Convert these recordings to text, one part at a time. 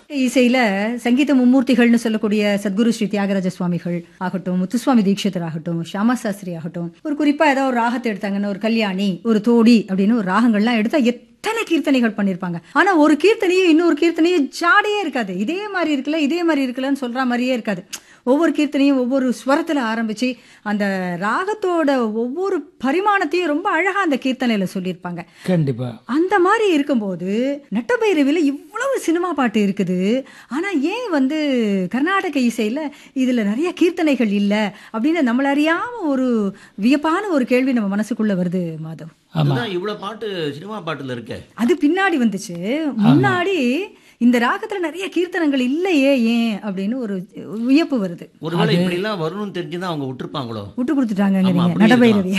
இசையில சங்கீத மும்மூர்த்திகள்னு சொல்லக்கூடிய சத்குரு ஸ்ரீ தியாகராஜ சுவாமிகள் ஆகட்டும் முத்துசுவாமி தீட்சிதர் ஆகட்டும் ஷியாமா சாஸ்திரி ஆகட்டும் ஒரு குறிப்பா ஏதாவது ஒரு ராகத்தை எடுத்தாங்கன்னா ஒரு கல்யாணி ஒரு தோடி அப்படின்னு ஒரு ராகங்கள்லாம் எடுத்தா எத்தனை கீர்த்தனைகள் பண்ணிருப்பாங்க ஆனா ஒரு கீர்த்தனையும் இன்னொரு கீர்த்தனையும் ஜாடியே இருக்காது இதே மாதிரி இருக்குல்ல இதே மாதிரி இருக்குல்லன்னு சொல்ற மாதிரியே இருக்காது ஒவ்வொரு கீர்த்தனையும் ஒவ்வொரு ஸ்வரத்துல ஆரம்பிச்சு அந்த ராகத்தோட ஒவ்வொரு பரிமாணத்தையும் ரொம்ப அழகா அந்த கீர்த்தனையில சொல்லியிருப்பாங்க கண்டிப்பா அந்த மாதிரி இருக்கும்போது நட்டபைரவில இவ்வளவு சினிமா பாட்டு இருக்குது ஆனா ஏன் வந்து கர்நாடக இசையில இதுல நிறைய கீர்த்தனைகள் இல்ல அப்படின்னு நம்மள அறியாம ஒரு வியப்பான ஒரு கேள்வி நம்ம மனசுக்குள்ள வருது மாதவ் அதுதான் இவ்வளவு பாட்டு சினிமா பாட்டுல இருக்கே அது பின்னாடி வந்துச்சு முன்னாடி இந்த ராகத்துல நிறைய கீர்த்தனங்கள் இல்லையே ஏன் அப்படின்னு ஒரு வியப்பு வருது ஒருவேளை இப்படி எல்லாம் வரணும்னு தெரிஞ்சுதான் அவங்க விட்டுருப்பாங்களோ விட்டு கொடுத்துட்டாங்க ஆமா, அப்படி நடபைரவிய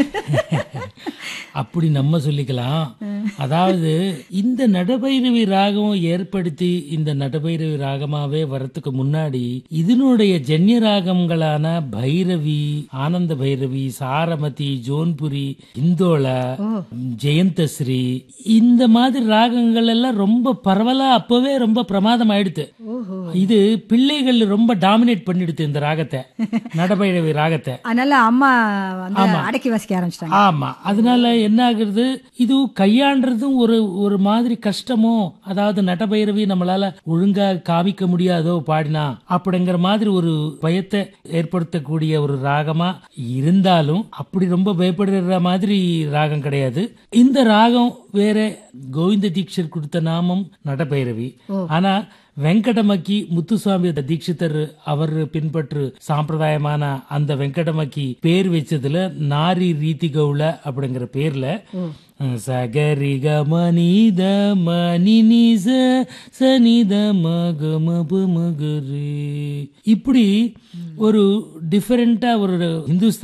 அப்படி நம்ம சொல்லிக்கலாம் அதாவது இந்த நடபைரவி ராகம் ஏற்படுத்தி இந்த நடபைரவி ராகமாவே வரத்துக்கு முன்னாடி இதனுடைய ஜன்ய ராகங்களான பைரவி ஆனந்த பைரவி சாரமதி ஜோன்புரி இந்தோள ஜெயந்தஸ்ரீ இந்த மாதிரி ராகங்கள் எல்லாம் ரொம்ப பரவலா அப்பவே ரொம்ப பிரமாதம் ஆயிடுத்து இது பிள்ளைகள் ரொம்ப டாமினேட் பண்ணிடுது இந்த ராகத்தை நடபைரவி ராகத்தை அதனால அம்மா வந்து அடக்கி வாசிக்க ஆரம்பிச்சிட்டாங்க ஆமா அதனால என்ன ஆகுறது இது கையாண்டுறதும் ஒரு ஒரு மாதிரி கஷ்டமோ அதாவது நடபைரவி நம்மளால ஒழுங்கா காமிக்க முடியாதோ பாடினா அப்படிங்கிற மாதிரி ஒரு பயத்தை ஏற்படுத்தக்கூடிய ஒரு ராகமா இருந்தாலும் அப்படி ரொம்ப பயப்படுற மாதிரி ராகம் கிடையாது இந்த ராகம் வேற கோவிந்த தீட்சர் கொடுத்த நாமம் நடபைரவி ஆனா வெங்கடமக்கி முத்துசுவாமி தீட்சிதர் அவர் பின்பற்று சாம்பிரதாயமான அந்த வெங்கடமக்கி பேர் வச்சதுல நாரி ரீதி கவுள அப்படிங்கிற பேர்ல சகரிக மனித மணினிச சனித மகமபு மகரு இப்படி ஒரு டிஃபரெண்டா ஒரு இந்துஸ்தான்